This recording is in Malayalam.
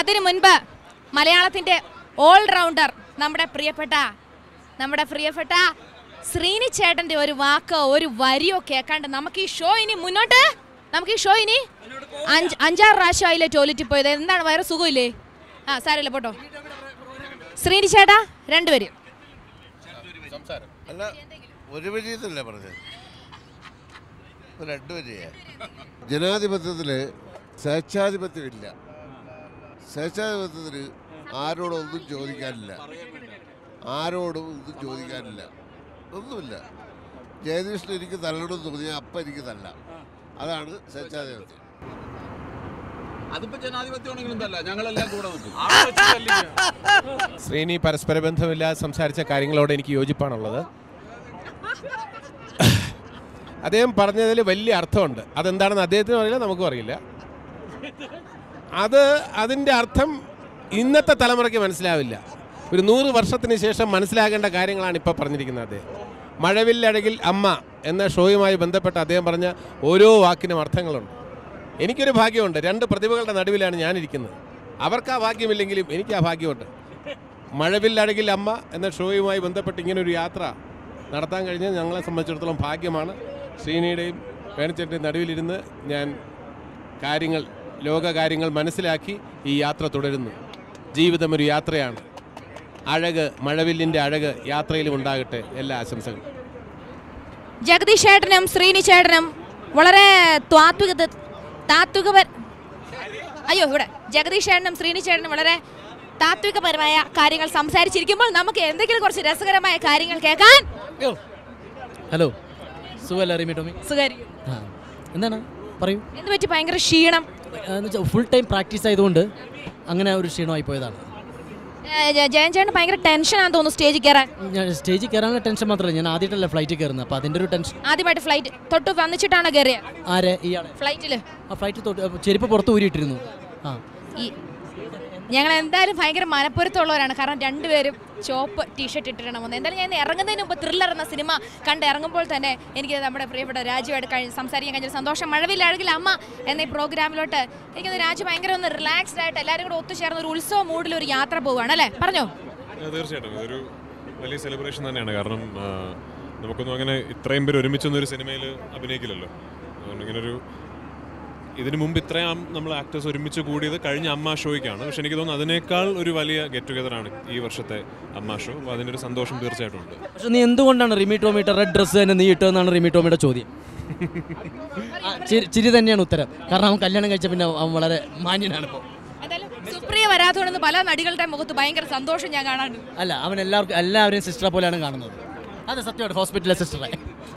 അതിനു മുൻപ് മലയാളത്തിന്റെ ഓൾ റൗണ്ടർ നമ്മുടെ പ്രിയപ്പെട്ട നമ്മുടെ പ്രിയപ്പെട്ട ശ്രീനി ചേട്ടന്റെ ഒരു വാക്കോ ഒരു വരിയോ കേൾക്കാണ്ട് നമുക്ക് ഈ ഷോ ഇനി മുന്നോട്ട് നമുക്ക് ഈ ഷോ ഇനി അഞ്ച് അഞ്ചാറ് പ്രാവശ്യം ആയില്ലേ ടോയ്ലറ്റിൽ പോയത് എന്താണ് വേറെ സുഖമില്ലേ ആ സാരമില്ല പോട്ടോ ശ്രീനി ചേട്ടാ രണ്ടുപേരും അല്ല ഒരു വരിയെന്നല്ല പറഞ്ഞത് ഇപ്പൊ രണ്ട് വരിയാ ജനാധിപത്യത്തിൽ സ്വേച്ഛാധിപത്യമില്ല സ്വേച്ഛാധിപത്യത്തിന് ആരോടും ഒന്നും ചോദിക്കാനില്ല ആരോടും ഒന്നും ചോദിക്കാനില്ല ഒന്നുമില്ല ജയകൃഷ്ണൻ എനിക്ക് തല്ലണമെന്ന് തോന്നിയാൽ അപ്പം എനിക്ക് തല്ലാം അതാണ് സ്വേച്ഛാധിപത്യം അതിപ്പോ ജനാധിപത്യമാണെങ്കിലും തല്ല ഞങ്ങളെല്ലാം കൂടെ നിൽക്കും ശ്രീനി പരസ്പര ബന്ധമില്ലാതെ സംസാരിച്ച കാര്യങ്ങളോട് എനിക്ക് യോജിപ്പാണുള്ളത് അദ്ദേഹം പറഞ്ഞതിൽ വലിയ അർത്ഥമുണ്ട് അതെന്താണെന്ന് അദ്ദേഹത്തിനും അറിയില്ല നമുക്കും അറിയില്ല അത് അതിൻ്റെ അർത്ഥം ഇന്നത്തെ തലമുറയ്ക്ക് മനസ്സിലാവില്ല ഒരു നൂറ് വർഷത്തിന് ശേഷം മനസ്സിലാകേണ്ട കാര്യങ്ങളാണ് ഇപ്പോൾ പറഞ്ഞിരിക്കുന്നത് അദ്ദേഹം മഴവില്ലഴകിൽ അമ്മ എന്ന ഷോയുമായി ബന്ധപ്പെട്ട് അദ്ദേഹം പറഞ്ഞ ഓരോ വാക്കിനും അർത്ഥങ്ങളുണ്ട് എനിക്കൊരു ഭാഗ്യമുണ്ട് രണ്ട് പ്രതിഭകളുടെ നടുവിലാണ് ഞാനിരിക്കുന്നത് അവർക്ക് ആ ഭാഗ്യമില്ലെങ്കിലും എനിക്ക് ആ ഭാഗ്യമുണ്ട് മഴവില്ലഴകിൽ അമ്മ എന്ന ഷോയുമായി ബന്ധപ്പെട്ട് ഇങ്ങനൊരു യാത്ര നടത്താൻ കഴിഞ്ഞത് ഞങ്ങളെ സംബന്ധിച്ചിടത്തോളം ഭാഗ്യമാണ് ശ്രീനിയുടെയും വേണച്ചേട്ടൻ്റെയും നടുവിലിരുന്ന് ഞാൻ കാര്യങ്ങൾ ലോക കാര്യങ്ങൾ മനസ്സിലാക്കി ഈ യാത്ര തുടരുന്നു ജീവിതം ഒരു യാത്രയാണ് അഴക് മഴവില്ലിൻ്റെ അഴക് യാത്രയിലും ഉണ്ടാകട്ടെ എല്ലാ ആശംസകളും ജഗദീഷ് ചേട്ടനും ശ്രീനി ചേട്ടനും വളരെ ത്വാത്വിക താത്വിക അയ്യോ ഇവിടെ ജഗദീഷ് ചേട്ടനും ശ്രീനി ചേട്ടനും വളരെ താത്വികപരമായ കാര്യങ്ങൾ സംസാരിച്ചിരിക്കുമ്പോൾ നമുക്ക് എന്തെങ്കിലും കുറച്ച് രസകരമായ കാര്യങ്ങൾ കേൾക്കാൻ ഹലോ സുഖമല്ല റിമി ടോമി സുഖാരി ആ എന്താണ് പറയൂ എന്ത് പറ്റി ഭയങ്കര ക്ഷീണം ഫുൾ ടൈം പ്രാക്ടീസ് ആയതുകൊണ്ട് അങ്ങനെ ഒരു ക്ഷീണമായി പോയതാണ് ഏ, ജ- ജയൻ ചേട്ടൻ ഭയങ്കര ടെൻഷനാന്ന് തോന്നുന്നു സ്റ്റേജിൽ കയറാൻ ഞാൻ സ്റ്റേജിൽ കയറാനുള്ള ടെൻഷൻ മാത്രമല്ല ഞാൻ ആദ്യമായിട്ടല്ല ഫ്ലൈറ്റിൽ കയറുന്നത് അപ്പോൾ അതിൻ്റെ ഒരു ടെൻഷൻ ആദ്യമായിട്ട് ഫ്ലൈറ്റ് തൊട്ട് വന്നിച്ചിട്ടാണോ കയറിയത് ആരെ ഇയാളെ ഫ്ലൈറ്റിൽ ആ ഫ്ലൈറ്റ് തൊട്ട് ചെരുപ്പ് പുറത്ത് ഊരിയിട്ടിരുന്നു ആ ഈ ഞങ്ങൾ എന്തായാലും ഭയങ്കര മനപ്പൊരുത്തമുള്ളവരാണ് കാരണം രണ്ടുപേരും ചോപ്പ് ടീഷർട്ട് ഇട്ടിട്ടാണ് വന്നത് എന്തായാലും ഞാൻ ഇന്ന് ഇറങ്ങുന്നതിന് മുമ്പ് ത്രില്ലർ എന്ന സിനിമ കണ്ട് ഇറങ്ങുമ്പോൾ തന്നെ എനിക്ക് നമ്മുടെ പ്രിയപ്പെട്ട രാജുവായിട്ട് കഴി സംസാരിക്കാൻ കഴിഞ്ഞ സന്തോഷം മഴവില്ലഴകിൽ അമ്മ എന്ന ഈ പ്രോഗ്രാമിലോട്ട് എനിക്കത് രാജു ഭയങ്കര ഒന്ന് റിലാക്സ്ഡ് ആയിട്ട് എല്ലാവരും കൂടെ ഒത്തുചേർന്ന് ഒരു ഉത്സവ മൂഡിൽ ഒരു യാത്ര പോവുകയാണ് അല്ലേ പറഞ്ഞോ ആ, തീർച്ചയായിട്ടും ഇതൊരു വലിയ സെലിബ്രേഷൻ തന്നെയാണ് കാരണം ആ, നമുക്കൊന്നും അങ്ങനെ ഇത്രയും പേര് ഒരുമിച്ചൊന്നും ഒരു സിനിമയിൽ അഭിനയിക്കില്ലല്ലോ അതുകൊണ്ട് ഇങ്ങനൊരു ഇതിനു മുമ്പ് ഇത്രയും നമ്മൾ ആക്ടേഴ്സ് ഒരുമിച്ച് കൂടിയത് കഴിഞ്ഞ അമ്മ ഷോയ്ക്കാണ് പക്ഷെ എനിക്ക് തോന്നുന്നു അതിനേക്കാൾ ഒരു വലിയ ഗെറ്റ് ടുഗദർ ആണ് ഈ വർഷത്തെ അമ്മ ഷോ അപ്പോൾ അതിൻ്റെ ഒരു സന്തോഷം തീർച്ചയായിട്ടും ഉണ്ട് പക്ഷെ നീ എന്തുകൊണ്ടാണ് റിമി ടോമിയുടെ റെഡ് ഡ്രസ്സ് തന്നെ നീ ഇട്ടതെന്നാണ് റിമി ടോമിയുടെ ചോദ്യം ആ, ചിരി- ചിരി തന്നെയാണ് ഉത്തരം കാരണം അവൻ കല്യാണം കഴിച്ച പിന്നെ അവൻ വളരെ മാന്യനാണ് ഇപ്പോൾ എന്തായാലും സുപ്രിയ വരാത്തതുകൊണ്ടെന്ന് പല നടികളുടെ മുഖത്ത് ഭയങ്കര സന്തോഷം ഞാൻ കാണാണ്ട് അല്ല അവൻ എല്ലാവർക്കും എല്ലാവരെയും സിസ്റ്ററെ പോലെയാണ് കാണുന്നത് അതെ സത്യമായിട്ട് ഹോസ്പിറ്റലിലെ സിസ്റ്ററെ